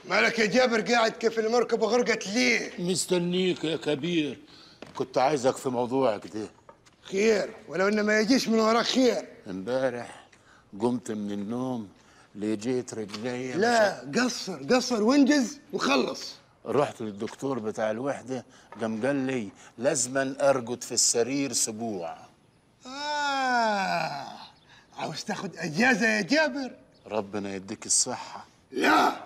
مالك يا جابر قاعد كيف المركبة غرقت ليه؟ مستنيك يا كبير كنت عايزك في موضوعك ده خير ولو انه ما يجيش من وراك خير امبارح قمت من النوم لجيت رجلي لا قصر قصر وانجز وخلص رحت للدكتور بتاع الوحدة قام قال لي لازما أرقد في السرير أسبوع آه عاوز تاخد اجازة يا جابر؟ ربنا يديك الصحة لا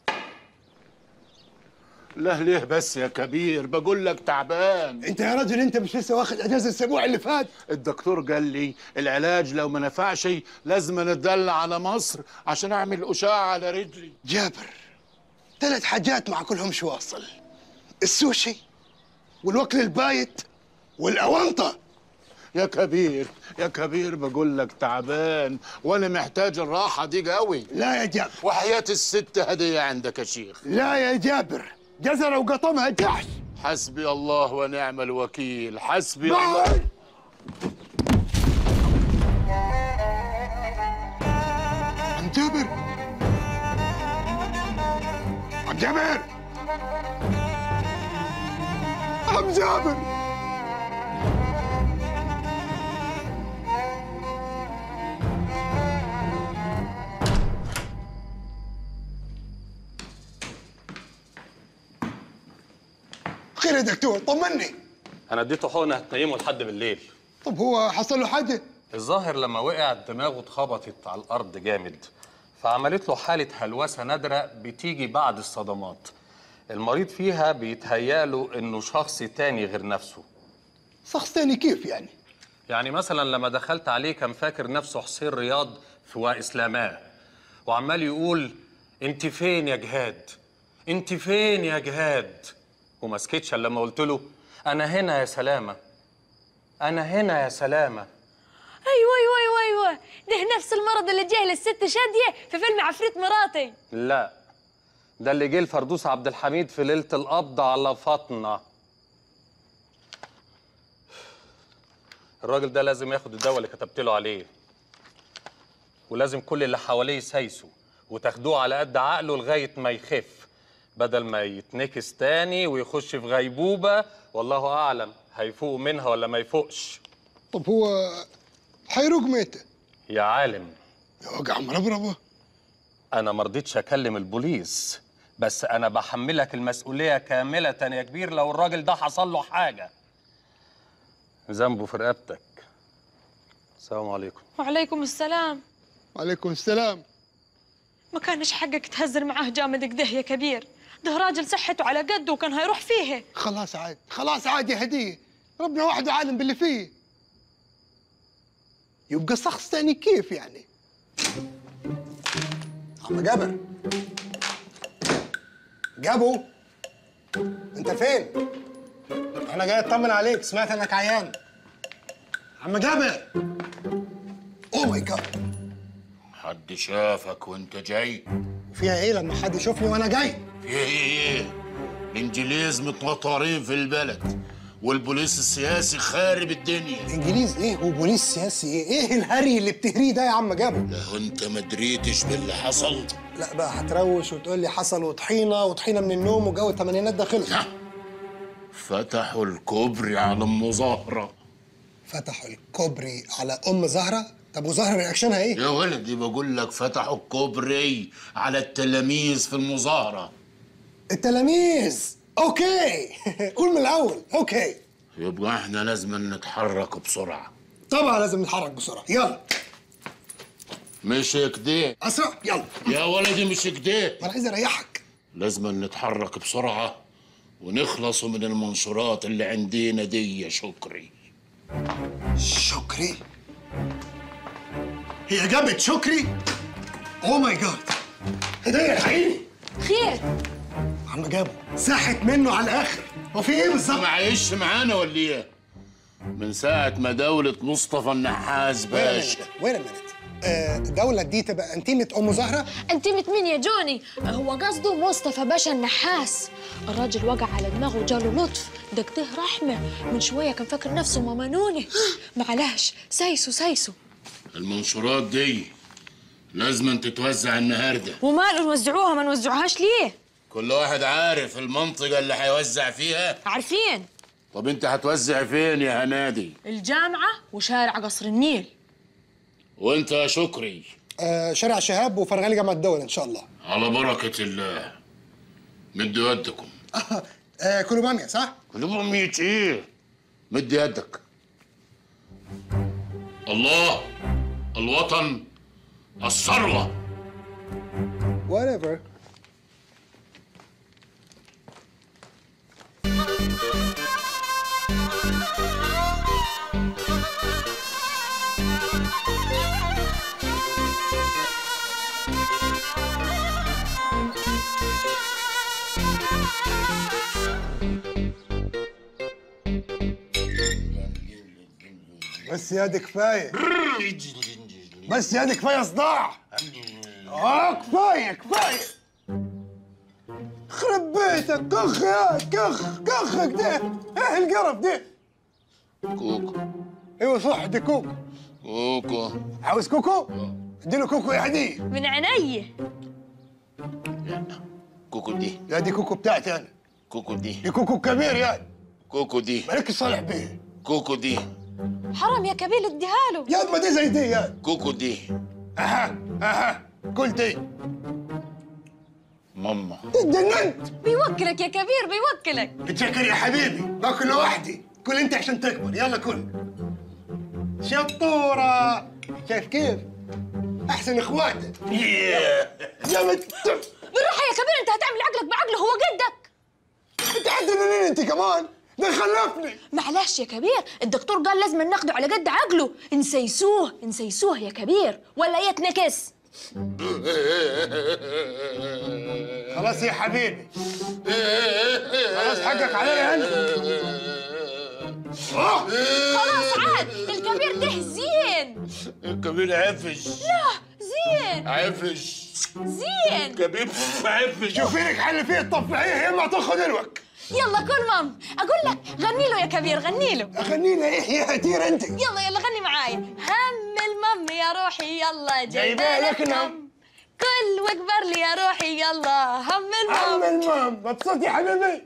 لا ليه بس يا كبير بقول لك تعبان انت يا رجل انت مش لسه واخد اجازة الاسبوع اللي فات؟ الدكتور قال لي العلاج لو ما نفعش لازم ندلع على مصر عشان اعمل اشعه على رجلي جابر ثلاث حاجات مع كلهم واصل السوشي والوكل البايت والاونطه يا كبير يا كبير بقول لك تعبان وانا محتاج الراحه دي قوي لا يا جابر وحياه الست هديه عندك يا شيخ لا يا جابر جزرة وقطمها جحش حسبي الله ونعم الوكيل حسبي باي. الله عم جابر عم جابر عم جابر خير يا دكتور طمني انا اديته حقنه هتنيمه لحد بالليل طب هو حصل له حاجه الظاهر لما وقع دماغه اتخبطت على الارض جامد فعملت له حاله هلوسه نادره بتيجي بعد الصدمات المريض فيها بيتهيأ له انه شخص تاني غير نفسه شخص تاني كيف يعني يعني مثلا لما دخلت عليه كان فاكر نفسه حسين رياض في واسلاماه وعمال يقول انت فين يا جهاد انت فين يا جهاد وما سكتش إلا لما قلت له انا هنا يا سلامه انا هنا يا سلامه ايوه ايوه ايوه ايوه ده نفس المرض اللي جه للست شاديه في فيلم عفريت مراتي لا ده اللي جه لفردوس عبد الحميد في ليله القبض على فاطمه الراجل ده لازم ياخد الدواء اللي كتبت له عليه ولازم كل اللي حواليه يسايسوا وتاخدوه على قد عقله لغايه ما يخف بدل ما يتنكس تاني ويخش في غيبوبه والله اعلم هيفوق منها ولا ما يفوقش طب هو حيروق ميته يا عالم يا وقع مربربه انا ما رضيتش اكلم البوليس بس انا بحملك المسؤوليه كامله يا كبير لو الراجل ده حصل له حاجه ذنبه في رقبتك السلام عليكم وعليكم السلام وعليكم السلام ما كانش حقك تهزر معاه جامد كده يا كبير ده راجل صحته على قده وكان هيروح فيه خلاص عاد خلاص عاد يا هديه ربنا وحده عالم باللي فيه يبقى شخص تاني كيف يعني عم جابر جابو انت فين انا جاي اطمن عليك سمعت انك عيان عم جابر اوه ماي جاد حد شافك وانت جاي فيها ايه لما حد يشوفني وانا جاي في ايه الانجليز متنطرين في البلد والبوليس السياسي خارب الدنيا انجليز ايه وبوليس سياسي ايه ايه الهري اللي بتهريه ده يا عم جابو لو انت ما دريتش باللي حصل لا بقى هتروش وتقول لي حصل وطحينه وطحينه من النوم وجو الثمانينات ده خلص فتحوا الكوبري على ام زهره فتحوا الكوبري على ام زهره طب وزهره رياكشنها ايه؟ يا ولدي بقول لك فتحوا الكوبري على التلاميذ في المظاهره التلاميذ اوكي قول من الاول اوكي يبقى احنا لازم نتحرك بسرعه طبعا لازم نتحرك بسرعه يلا مش كده اسرع يلا يا ولدي مش كده انا عايز اريحك لازم نتحرك بسرعه ونخلصوا من المنشورات اللي عندنا دي يا شكري شكري هي جابت شكري اوه ماي جاد هديه الحقيقي خير عم جابه ساحت منه على الاخر هو في ايه بالظبط؟ ما عايش معانا ولا ايه من ساعه ما دوله مصطفى النحاس باشا وين منت الدولة دي تبقى انتيمة ام زهرة انتمت مين يا جوني هو قصده مصطفى باشا النحاس الراجل وقع على دماغه وجاله لطف ده كده رحمة من شوية كان فاكر نفسه ماما نوني معلش سايسو سايسو المنشورات دي لازم تتوزع النهارده وماله نوزعوها ما نوزعوهاش ليه كل واحد عارف المنطقة اللي هيوزع فيها عارفين طب انت هتوزع فين يا هنادي الجامعة وشارع قصر النيل وانت يا شكري آه شارع شهاب وفرغالي جامعه الدوله ان شاء الله على بركة الله مدوا يدكم آه كله باميه صح؟ كلهم ميت ايه مد يدك الله الوطن الثروة whatever بس يا دي كفايه بس يا دي كفايه صداع اه كفايه كفايه خرب بيتك كخ يا كخ كخك ده ايه القرف ده كوكو ايوه صح دي كوكو كوكو عاوز كوكو اديله كوكو يا هديه من عيني كوكو دي يا دي كوكو بتاعتي انا كوكو دي دي كوكو كبير يا كوكو دي مالك صالح بيه كوكو دي حرام يا كبير اديها له يا ما دي زي دي يا كوكو دي اها اها كل دي ماما اتجننت بيوكلك يا كبير بيوكلك بتشكر يا حبيبي باكل لوحدي كل انت عشان تكبر يلا كل شطورة شايف كيف؟ احسن اخواتك يا مت بالراحة يا كبير انت هتعمل عقلك بعقله هو جدك انت حتجنني انت كمان ده خلفني معلش يا كبير الدكتور قال لازم ناخده على قد عقله نسيسوه نسيسوه يا كبير ولا يتنكس خلاص يا حبيبي خلاص حقك عليا انت آه. خلاص عاد الكبير ده زين الكبير عفش زين عفش زين كبير عفش شوفي لك حل فيه تطفعيه يا اما تاخذ الوك يلا كل مام اقول لك غني له يا كبير غني له اغني لها ايه يا هدير انت يلا يلا غني معايا هم المم يا روحي يلا جايبه لك نم. كل واكبر لي يا روحي يلا هم عم المم المام مبسوط يا حبيبي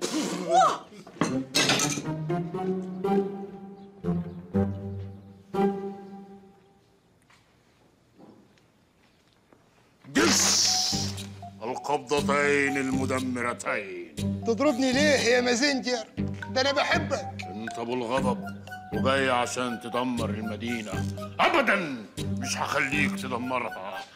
دش القبضتين المدمرتين تضربني ليه يا مازنجر ده انا بحبك انت ابو الغضب وجاي عشان تدمر المدينة ابدا مش هخليك تدمرها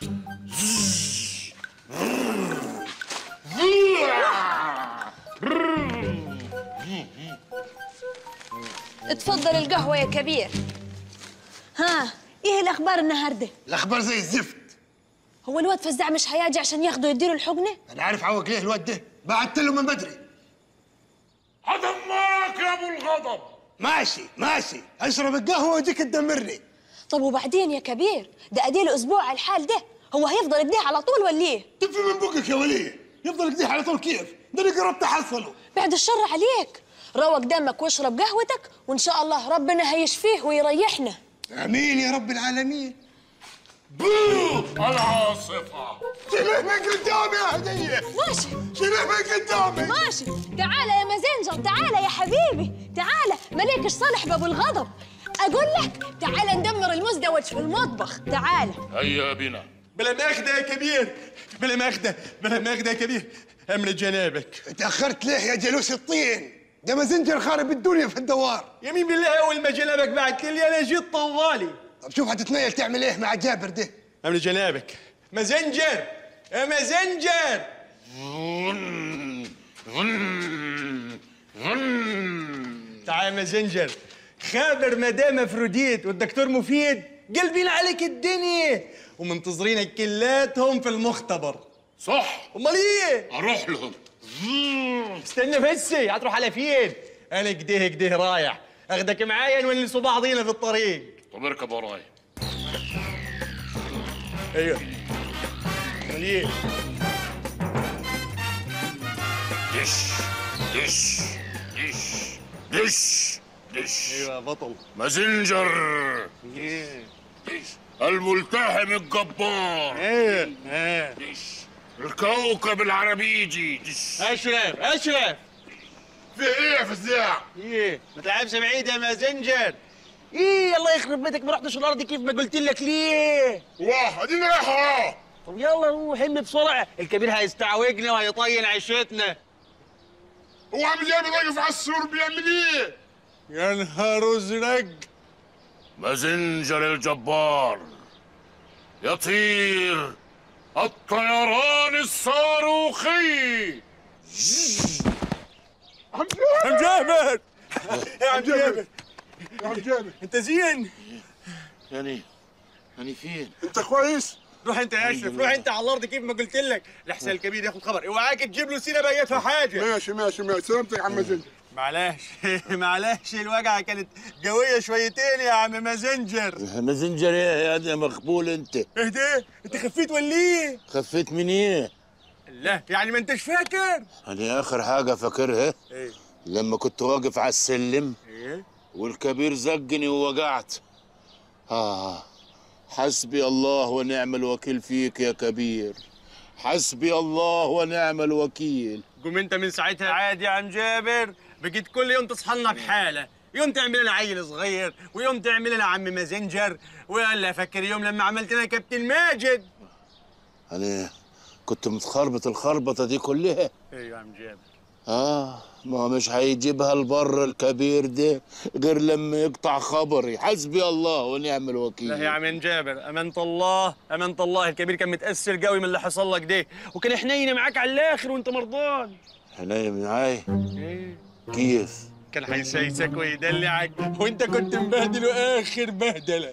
اتفضل القهوة يا كبير ها ايه الاخبار النهارده الاخبار زي الزفت هو الواد فزاع مش هيجي عشان ياخده يديله الحقنه انا عارف عوق ليه الواد ده بعت له من بدري هدمرك يا ابو الغضب ماشي ماشي اشرب القهوه واديك تدمرني طب وبعدين يا كبير ده اديله اسبوع على الحال ده هو هيفضل كده على طول ولا ايه تفي من بقك يا وليه يفضل كده على طول كيف ده انا قربت احصله بعد الشر عليك روق دمك واشرب قهوتك وان شاء الله ربنا هيشفيه ويريحنا امين يا رب العالمين بو العاصفة شيله من قدامي يا هديه ماشي شيله من قدامي ماشي تعال يا مازنجر تعال يا حبيبي تعال مليكش صالح بابو الغضب اقول لك تعال ندمر المزدوج في المطبخ تعال هيا بنا بلا ماخدة يا كبير بلا ماخدة بلا ماخدة يا كبير أمر جنابك تاخرت ليه يا جلوس الطين ده مازنجر خارب الدنيا في الدوار يمين بالله أول ما جنابك بعت لي أنا جيت طوالي طب شوف هتتنيل تعمل ايه مع جابر ده أمر جنابك مزنجر يا مزنجر تعال يا مزنجر خابر مدام افروديت والدكتور مفيد قلبين عليك الدنيا ومنتظرينك كلاتهم في المختبر صح امال ايه اروح لهم استنى بس هتروح على فين انا كده كده رايح اخدك معايا نونسوا بعضينا في الطريق طب اركب وراي ايوه امال ايه دش دش دش دش دش ايوه بطل مازنجر دش الملتحم الجبار ايه ايه دش الكوكب العربيجي اشرف اشرف في ايه يا فزاع ايه ما تلعبش بعيد يا مازنجر ايه الله يخرب بيتك ما رحتش الارض كيف ما قلت لك ليه واه ادينا رايح وراه طب يلا روح هم بسرعه الكبير هيستعوجنا وهيطين عيشتنا هو عامل ايه واقف على السور بيعمل ايه يا نهار ازرق مازنجر الجبار يطير الطيران الصاروخي عم جابر يا عم جابر يا عم جابر انت زين يعني يعني فين انت كويس روح انت يا اشرف روح انت على الارض كيف ما قلت لك لحسن الكبير ياخد خبر اوعاك تجيب له سيره بيتها حاجه ماشي ماشي ماشي سلامتك يا عم زنجر معلش معلش الوجعه كانت قويه شويتين يا عم مازنجر مازنجر ايه يا مقبول انت اهدى انت خفيت ولا ايه خفيت من ايه لا يعني ما انتش فاكر انا اخر حاجه فاكرها ايه لما كنت واقف على السلم ايه والكبير زجني ووجعت آه حسبي الله ونعم الوكيل فيك يا كبير حسبي الله ونعم الوكيل قوم انت من ساعتها عادي يا عم جابر بقيت كل يوم تصحى لنا بحاله يوم تعمل لنا عيل صغير ويوم تعمل لنا عم مازنجر ولا فكر يوم لما عملت لنا كابتن ماجد أنا كنت متخربط الخربطة دي كلها ايوه يا عم جابر آه ما هو مش هيجيبها البر الكبير ده غير لما يقطع خبري حسبي الله ونعم الوكيل لا يا عم جابر امانه الله امانه الله الكبير كان متاثر قوي من اللي حصل لك ده وكان حنين معاك على الاخر وانت مرضان حنين معاي ايه كيف كان هيسيسك ويدلعك وانت كنت مبهدل واخر بهدله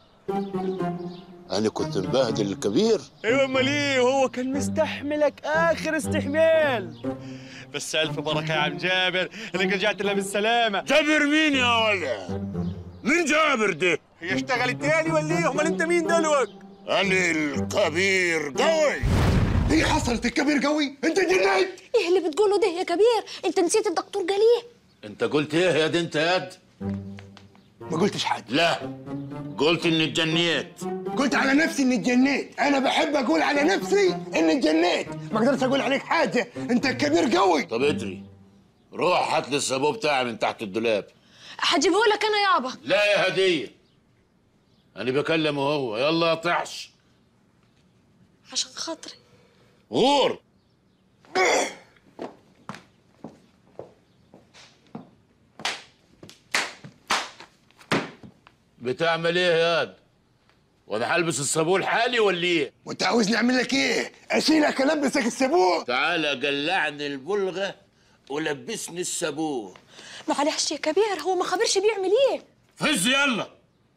أنا كنت مبهدل الكبير ايوه امال ايه وهو كان مستحملك اخر استحمال بس الف بركه يا عم جابر انك رجعت لنا بالسلامه جابر مين يا ولا مين جابر ده هي اشتغلت تاني ولا ايه امال انت مين دلوك أنا الكبير قوي هي حصلت الكبير قوي انت جنيت ايه اللي بتقوله ده يا كبير انت نسيت الدكتور قال ايه انت قلت ايه يا دي انت ياد ما قلتش حاجه لا قلت اني اتجنيت قلت على نفسي اني اتجنيت انا بحب اقول على نفسي اني اتجنيت ما قدرت اقول عليك حاجه انت الكبير قوي طب ادري روح هات لي الصابون بتاعي من تحت الدولاب هجيبه لك انا يابا لا يا هديه انا بكلمه هو يلا يا طحش عشان خاطري غور بتعمل ايه يا واد وانا هلبس الصابون حالي ولا ايه وانت عاوزني اعمل لك ايه اشيلك البسك الصابون تعالى قلعني البلغه ولبسني الصابون معلش يا كبير هو ما خبرش بيعمل ايه فز يلا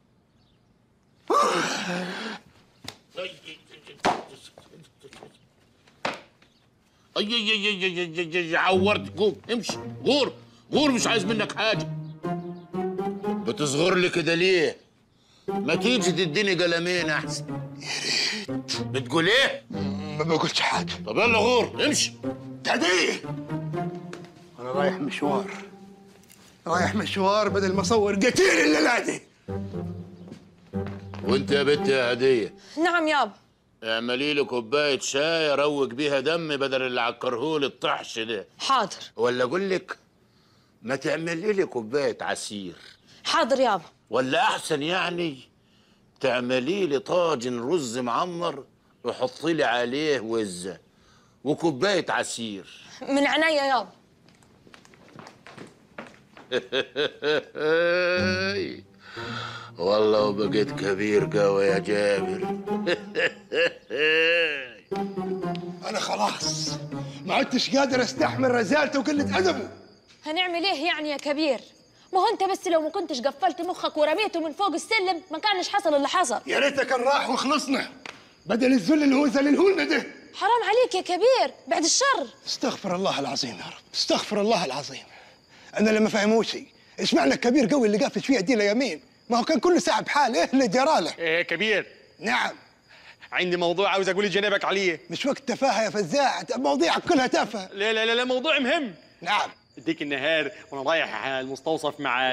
اي اي اي اي اي اي اي عورت قوم امشي غور غور مش عايز منك حاجه بتصغر لي كده ليه ما تيجي تديني قلمين احسن بتقول ايه ما بقولش حاجه طب يلا غور امشي تعديه انا رايح مشوار رايح مشوار بدل ما اصور قتيل الليله دي وانت يا بنت يا هديه نعم يابا اعملي لي كوبايه شاي اروق بيها دم بدل اللي عكرهولي الطحش ده حاضر ولا اقول لك ما تعملي لي كوبايه عصير حاضر يابا ولا احسن يعني تعملي لي طاجن رز معمر وحطي لي عليه وزه وكوبايه عصير من عينيا يابا والله وبقيت كبير قوي يا جابر انا خلاص ما عدتش قادر استحمل رزالته وقله ادبه هنعمل ايه يعني يا كبير ما هو انت بس لو ما كنتش قفلت مخك ورميته من فوق السلم ما كانش حصل اللي حصل يا ريته كان راح وخلصنا بدل الذل اللي هو ذلله لنا ده حرام عليك يا كبير بعد الشر استغفر الله العظيم يا رب استغفر الله العظيم انا اللي ما فهموش ايش معنى الكبير قوي اللي قافش فيه دي يمين ما هو كان كله ساعة بحال ايه اللي جراله ايه كبير نعم عندي موضوع عاوز اقول لجنابك عليه مش وقت تفاهه يا فزاع مواضيعك كلها تافهه لا لا لا, لا موضوع مهم نعم اديك النهار وانا رايح المستوصف مع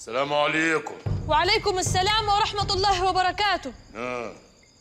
السلام عليكم وعليكم السلام ورحمة الله وبركاته آه.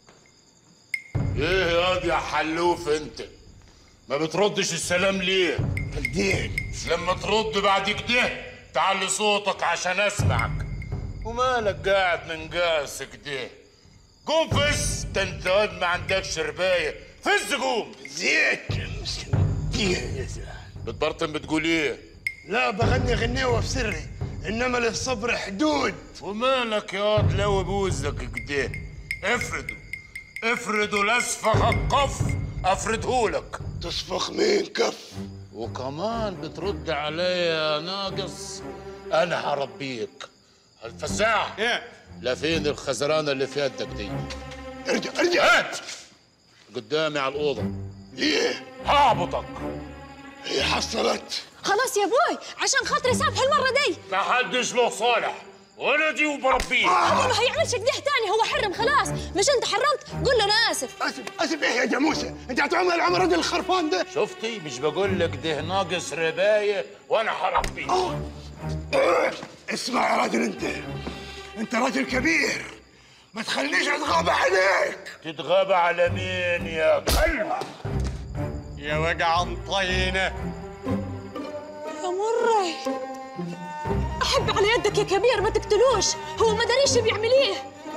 ايه ياض يا حلوف انت ما بتردش السلام ليه الدين لما ترد بعد كده تعلي صوتك عشان اسمعك ومالك قاعد من قاس كده قوم فز ده انت واد ما عندكش ربايه فز قوم زيت دين يا زلمة. بتبرطم بتقول ايه لا بغني غنيوه في سري انما للصبر حدود ومالك يا واد لو بوزك كده افرده افرده لاسفخ القف افردهولك تصفخ مين كف وكمان بترد عليا يا ناقص انا هربيك الفزاع ايه لا فين الخزرانه اللي في يدك دي ارجع ارجع هات قدامي على الاوضه ليه هعبطك هي حصلت خلاص يا بوي عشان خاطري سامحه المرة دي ما حدش له صالح ولدي وبربيه هو ما هيعملش كده تاني هو حرم خلاص مش انت حرمت قول له انا اسف اسف اسف ايه يا جاموسه انت هتعمل العمر راجل الخرفان ده شفتي مش بقول لك ده ناقص ربايه وانا هربيه آه، اسمع يا راجل انت انت راجل كبير ما تخليش اتغابى عليك تتغابى على مين يا كلمه يا وجع طينه يا مري احب على يدك يا كبير ما تقتلوش هو ما داريش بيعمل ايه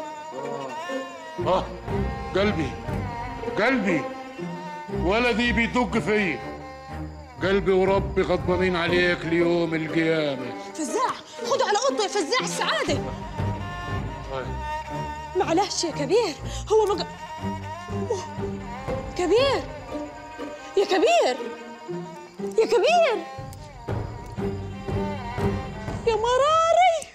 اه قلبي قلبي ولدي بيدق فيا قلبي وربي غضبانين عليك ليوم القيامة فزاع خده على اوضته يا فزاع السعادة معلش يا كبير هو مج... أوه. كبير يا كبير يا كبير يا مراري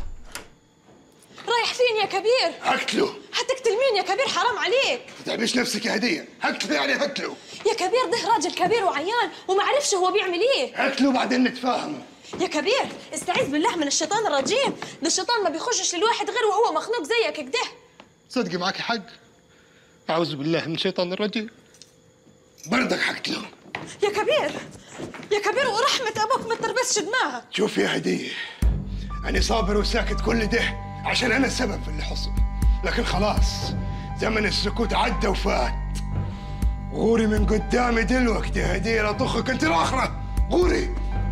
رايح فين يا كبير هقتله هتقتل مين يا كبير حرام عليك ما تعبيش نفسك يا هديه هقتله يعني هقتله يا كبير ده راجل كبير وعيان وما عرفش هو بيعمل ايه هقتله بعدين نتفاهم يا كبير استعيذ بالله من الشيطان الرجيم ده الشيطان ما بيخشش للواحد غير وهو مخنوق زيك كده صدقي معك حق أعوذ بالله من الشيطان الرجيم بردك حقتله يا كبير يا كبير ورحمة أبوك ما تربسش دماغك شوف يا هدية أنا صابر وساكت كل ده عشان أنا السبب في اللي حصل لكن خلاص زمن السكوت عدى وفات غوري من قدامي دلوقتي يا هدية لا طخك أنت الآخرة غوري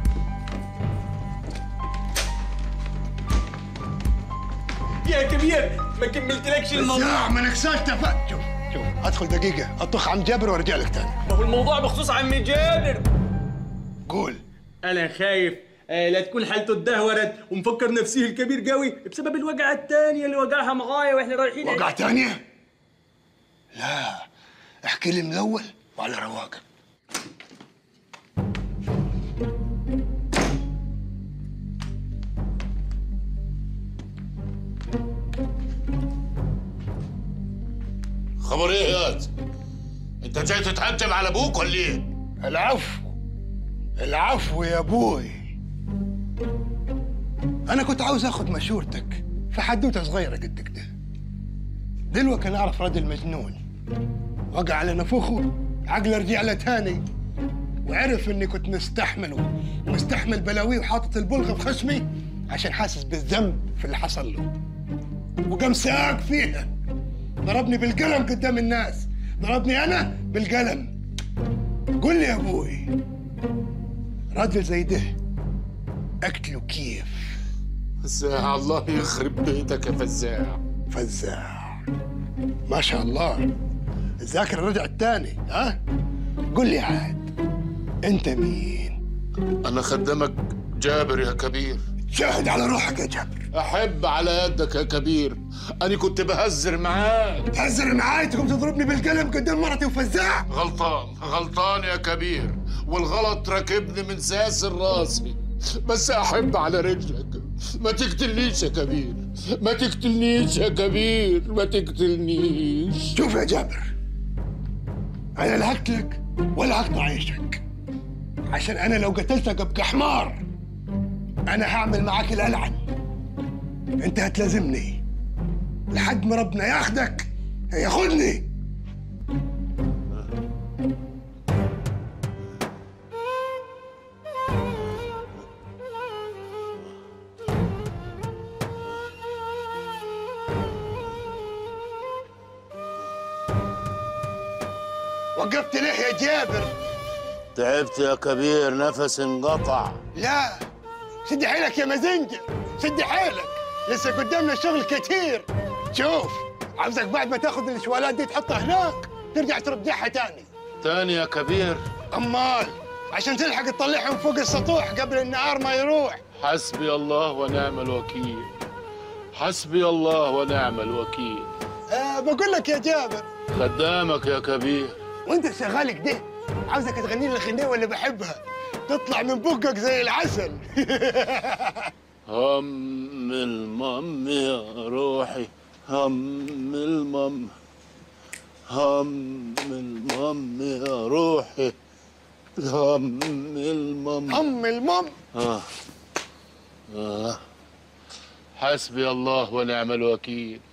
يا كبير ما كملتلكش الموضوع لا ما نكساش تفات شوف شوف أدخل دقيقة أطخ عم جابر وأرجع لك تاني ما هو الموضوع بخصوص عمي جابر قول انا خايف آه لا تكون حالته اتدهورت ومفكر نفسيه الكبير قوي بسبب الوقعه الثانيه اللي وقعها معايا واحنا رايحين وقع تانية؟ لا احكي لي من الأول وعلى رواقة خبر ايه يا واد؟ انت جاي تتهجم على ابوك ولا ايه العفو العفو يا ابوي انا كنت عاوز اخد مشورتك في حدوته صغيره قد كده دلوقتي انا اعرف راجل مجنون وقع على نفوخه عقله رجع له تاني وعرف اني كنت مستحمله ومستحمل بلاويه وحاطط البلغه في خشمي عشان حاسس بالذنب في اللي حصل له وقام ساق فيها ضربني بالقلم قدام الناس ضربني انا بالقلم قول لي يا ابوي راجل زي ده اقتله كيف فزاع الله يخرب بيتك يا فزاع فزاع ما شاء الله الذاكرة رجعت تاني ها قول لي عاد انت مين انا خدامك جابر يا كبير شاهد على روحك يا جابر احب على يدك يا كبير انا كنت بهزر معاك تهزر معاي تقوم تضربني بالقلم قدام مرتي وفزاع غلطان غلطان يا كبير والغلط راكبني من ساسر راسي بس احب على رجلك ما تقتلنيش يا كبير ما تقتلنيش يا كبير ما تقتلنيش شوف يا جابر انا لا هقتلك ولا هقطع عيشك عشان انا لو قتلتك ابقى حمار انا هعمل معاك الالعن انت هتلازمني لحد ما ربنا ياخدك ياخدني وقفت ليه يا جابر تعبت يا كبير نفس انقطع لا شد حيلك يا مازنجر شد حيلك لسه قدامنا شغل كتير شوف عاوزك بعد ما تاخذ الشوالات دي تحطها هناك ترجع ترجعها تاني تاني يا كبير امال عشان تلحق تطلعهم فوق السطوح قبل النهار ما يروح حسبي الله ونعم الوكيل حسبي الله ونعم الوكيل آه بقول لك يا جابر خدامك يا كبير وانت شغال كده عاوزك تغني لي الغنيوه اللي بحبها تطلع من بقك زي العسل هم المم يا روحي هم المم هم المم يا روحي هم المم ام المم آه. آه. حسبي الله ونعم الوكيل